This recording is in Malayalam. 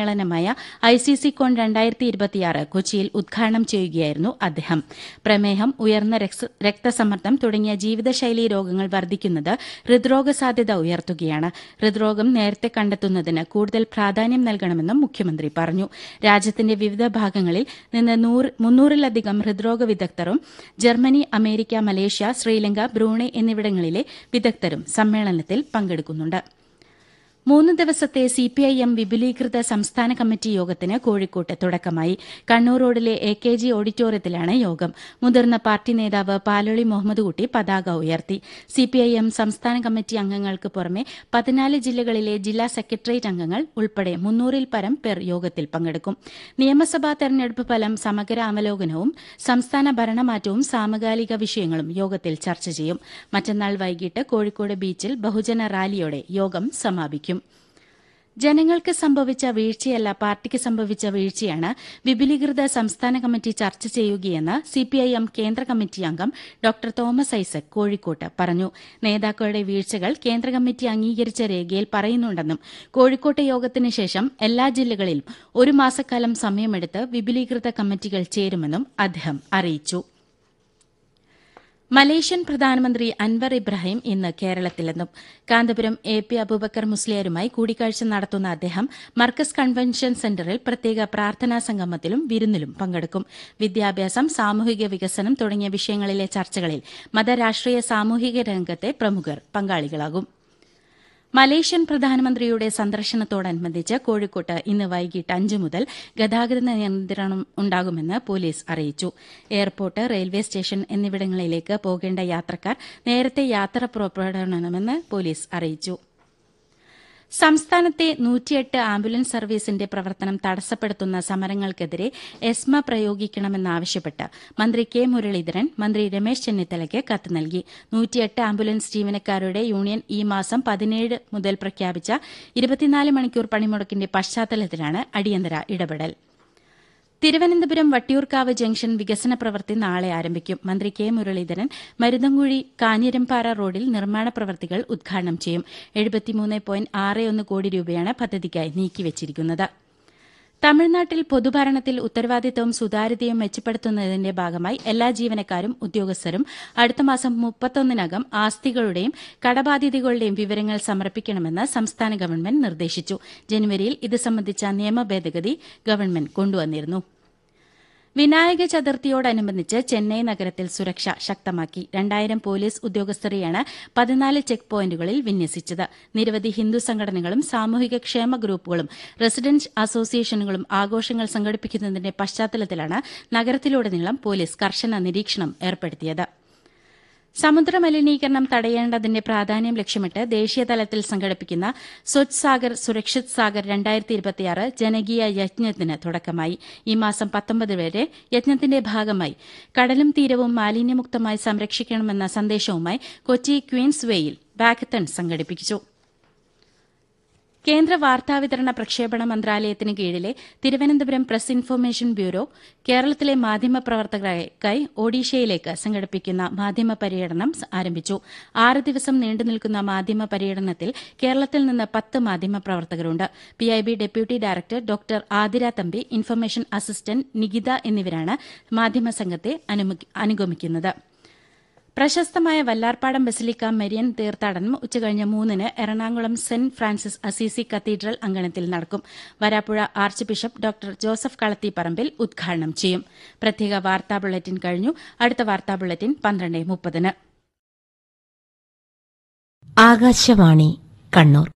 സമ്മേളനമായ ഐ സി സി കോൺ രണ്ടായിരത്തി ഇരുപത്തിയാറ് കൊച്ചിയിൽ ഉദ്ഘാടനം ചെയ്യുകയായിരുന്നു അദ്ദേഹം പ്രമേഹം ഉയർന്ന രക്സ- രക്തസമ്മർദ്ദം തുടങ്ങിയ ജീവിതശൈലീ രോഗങ്ങൾ വർദ്ധിക്കുന്നത് ഹൃദ്രോഗ സാധ്യത ഉയർത്തുകയാണ് ഹൃദ്രോഗം നേരത്തെ കണ്ടെത്തുന്നതിന് കൂടുതൽ പ്രാധാന്യം നൽകണമെന്നും മുഖ്യമന്ത്രി പറഞ്ഞു രാജ്യത്തിന്റെ വിവിധ ഭാഗങ്ങളിൽ നിന്ന് നൂറ് മുന്നൂറിലധികം ഹൃദ്രോഗ വിദഗ്ധരും Germany America Malaysia Sri Lanka Brunei എന്നിവിടങ്ങളിലെ വിദഗ്ധരും സമ്മേളനത്തിൽ പങ്കെടുക്കുന്നുണ്ട് മൂന്ന് ദിവസത്തെ സിപിഐഎം വിപുലീകൃത സംസ്ഥാന കമ്മിറ്റി യോഗത്തിന് കോഴിക്കോട്ട് തുടക്കമായി കണ്ണൂർ റോഡിലെ എ കെ ജി ഓഡിറ്റോറിയത്തിലാണ് യോഗം മുതിർന്ന പാർട്ടി നേതാവ് പാലോളി മുഹമ്മദ് കുട്ടി പതാക ഉയർത്തി സിപിഐഎം സംസ്ഥാന കമ്മിറ്റി അംഗങ്ങൾക്ക് പുറമെ പതിനാല് ജില്ലകളിലെ ജില്ലാ സെക്രട്ടേറിയറ്റ് അംഗങ്ങൾ ഉൾപ്പെടെ മുന്നൂറിൽ പരം പേർ യോഗത്തിൽ പങ്കെടുക്കും നിയമസഭാ തെരഞ്ഞെടുപ്പ് ഫലം സമഗ്ര അവലോകനവും സംസ്ഥാന ഭരണമാറ്റവും സമകാലിക വിഷയങ്ങളും യോഗത്തിൽ ചർച്ച ചെയ്യും മറ്റന്നാൾ വൈകിട്ട് കോഴിക്കോട് ബീച്ചിൽ ബഹുജന റാലിയോടെ യോഗം സമാപിക്കും ജനങ്ങൾക്ക് സംഭവിച്ച വീഴ്ചയല്ല പാർട്ടിക്ക് സംഭവിച്ച വീഴ്ചയാണ് വിപുലീകൃത സംസ്ഥാന കമ്മിറ്റി ചർച്ച ചെയ്യുകയെന്ന് സിപിഐഎം കേന്ദ്ര കമ്മിറ്റി അംഗം ഡോക്ടർ തോമസ് ഐസക് കോഴിക്കോട്ട് പറഞ്ഞു നേതാക്കളുടെ വീഴ്ചകൾ കേന്ദ്ര കമ്മിറ്റി അംഗീകരിച്ച രേഖയിൽ പറയുന്നുണ്ടെന്നും കോഴിക്കോട്ടെ യോഗത്തിന് ശേഷം എല്ലാ ജില്ലകളിലും ഒരു മാസക്കാലം സമയമെടുത്ത് വിപുലീകൃത കമ്മിറ്റികൾ ചേരുമെന്നും അദ്ദേഹം അറിയിച്ചു മലേഷ്യൻ പ്രധാനമന്ത്രി അൻവർ ഇബ്രാഹിം ഇന്ന് കേരളത്തിലെത്തും കാന്തപുരം എ പി അബൂബക്കർ മുസ്ലിയാരുമായി കൂടിക്കാഴ്ച നടത്തുന്ന അദ്ദേഹം മർക്കസ് കൺവെൻഷൻ സെന്ററിൽ പ്രത്യേക പ്രാർത്ഥനാ സംഗമത്തിലും വിരുന്നിലും പങ്കെടുക്കും വിദ്യാഭ്യാസം സാമൂഹിക വികസനം തുടങ്ങിയ വിഷയങ്ങളിലെ ചർച്ചകളിൽ മതരാഷ്ട്രീയ സാമൂഹിക രംഗത്തെ പ്രമുഖർ പങ്കാളികളാകും മലേഷ്യൻ പ്രധാനമന്ത്രിയുടെ സന്ദർശനത്തോടനുബന്ധിച്ച് കോഴിക്കോട്ട് ഇന്ന് വൈകിട്ട് അഞ്ച് മുതൽ ഗതാഗത നിയന്ത്രണം ഉണ്ടാകുമെന്ന് പോലീസ് അറിയിച്ചു എയർപോർട്ട് റെയിൽവേ സ്റ്റേഷൻ എന്നിവിടങ്ങളിലേക്ക് പോകേണ്ട യാത്രക്കാർ നേരത്തെ യാത്ര പുറപ്പെടണമെന്ന് പോലീസ് അറിയിച്ചു സംസ്ഥാനത്തെ നൂറ്റിയെട്ട് ആംബുലൻസ് സർവീസിന്റെ പ്രവർത്തനം തടസ്സപ്പെടുത്തുന്ന സമരങ്ങൾക്കെതിരെ എസ്മ പ്രയോഗിക്കണമെന്നാവശ്യപ്പെട്ട് മന്ത്രി കെ മുരളീധരൻ മന്ത്രി രമേശ് ചെന്നിത്തലയ്ക്ക് കത്ത് നൽകി നൂറ്റിയെട്ട് ആംബുലൻസ് ജീവനക്കാരുടെ യൂണിയൻ ഈ മാസം പതിനേഴ് മുതൽ പ്രഖ്യാപിച്ച ഇരുപത്തിനാല് മണിക്കൂർ പണിമുടക്കിന്റെ പശ്ചാത്തലത്തിലാണ് അടിയന്തര ഇടപെടൽ തിരുവനന്തപുരം വട്ടിയൂർക്കാവ് ജംഗ്ഷൻ വികസന പ്രവൃത്തി നാളെ ആരംഭിക്കും മന്ത്രി കെ മുരളീധരൻ മരുതൻകുഴി കാഞ്ഞിരംപാറ റോഡിൽ നിർമ്മാണ പ്രവൃത്തികൾ ഉദ്ഘാടനം ചെയ്യും എഴുപത്തിമൂന്ന് പോയിന്റ് ആറ് ഒന്ന് കോടി രൂപയാണ് പദ്ധതിക്കായി നീക്കിവച്ചിരിക്കുന്നത് തമിഴ്നാട്ടിൽ പൊതുഭരണത്തിൽ ഉത്തരവാദിത്തവും സുതാര്യതയും മെച്ചപ്പെടുത്തുന്നതിന്റെ ഭാഗമായി എല്ലാ ജീവനക്കാരും ഉദ്യോഗസ്ഥരും അടുത്ത മാസം മുപ്പത്തൊന്നിനകം ആസ്തികളുടെയും കടബാധ്യതകളുടെയും വിവരങ്ങൾ സമർപ്പിക്കണമെന്ന് സംസ്ഥാന ഗവൺമെന്റ് നിർദ്ദേശിച്ചു ജനുവരിയിൽ ഇത് സംബന്ധിച്ച നിയമ ഭേദഗതി ഗവൺമെന്റ് കൊണ്ടുവന്നിരുന്നു വിനായക ചതുർത്ഥിയോടനുബന്ധിച്ച് ചെന്നൈ നഗരത്തിൽ സുരക്ഷ ശക്തമാക്കി രണ്ടായിരം പോലീസ് ഉദ്യോഗസ്ഥരെയാണ് പതിനാല് ചെക്ക് പോയിന്റുകളിൽ വിന്യസിച്ചത് നിരവധി ഹിന്ദു സംഘടനകളും സാമൂഹിക ക്ഷേമ ഗ്രൂപ്പുകളും റെസിഡൻസ് അസോസിയേഷനുകളും ആഘോഷങ്ങൾ സംഘടിപ്പിക്കുന്നതിന്റെ പശ്ചാത്തലത്തിലാണ് നഗരത്തിലുടനീളം പോലീസ് കർശന നിരീക്ഷണം ഏർപ്പെടുത്തിയത് സമുദ്ര മലിനീകരണം തടയേണ്ടതിന്റെ പ്രാധാന്യം ലക്ഷ്യമിട്ട് ദേശീയതലത്തിൽ സംഘടിപ്പിക്കുന്ന സ്വച്ഛ് സാഗർ സുരക്ഷിത് സാഗർ രണ്ടായിരത്തി ഇരുപത്തിയാറ് ജനകീയ യജ്ഞത്തിന് തുടക്കമായി ഈ മാസം പത്തൊമ്പത് വരെ യജ്ഞത്തിന്റെ ഭാഗമായി കടലും തീരവും മാലിന്യമുക്തമായി സംരക്ഷിക്കണമെന്ന സന്ദേശവുമായി കൊച്ചി ക്വീൻസ് വേയിൽ വാക്കത്തൺ സംഘടിപ്പിച്ചു കേന്ദ്ര വാർത്താവിതരണ പ്രക്ഷേപണ മന്ത്രാലയത്തിന് കീഴിലെ തിരുവനന്തപുരം പ്രസ് ഇൻഫർമേഷൻ ബ്യൂറോ കേരളത്തിലെ മാധ്യമപ്രവർത്തകർക്കായി ഒഡീഷയിലേക്ക് സംഘടിപ്പിക്കുന്ന മാധ്യമ പര്യടനം ആരംഭിച്ചു ആറ് ദിവസം നീണ്ടുനിൽക്കുന്ന മാധ്യമ പര്യടനത്തിൽ കേരളത്തിൽ നിന്ന് പത്ത് മാധ്യമപ്രവർത്തകരുണ്ട് PIB deputy director doctor Athira Thampi information assistant Nikitha എന്നിവരാണ് മാധ്യമ സംഘത്തെ അനുഗമിക്കുന്നത് പ്രശസ്തമായ വല്ലാർപാടം ബസിലിക്ക മെരിയൻ തീർത്ഥാടനം ഉച്ചകഴിഞ്ഞ് മൂന്നിന് Ernakulam Saint Francis Assisi cathedral അങ്കണത്തിൽ നടക്കും Varapuzha archbishop doctor Joseph Kalathiparambil ഉദ്ഘാടനം ചെയ്യും പ്രത്യേക വാർത്താ ബുള്ളറ്റിൻ കഴിഞ്ഞു അടുത്ത വാർത്താ ബുള്ളറ്റിൻ പന്ത്രണ്ട് മുപ്പതിന് ആകാശവാണി കണ്ണൂർ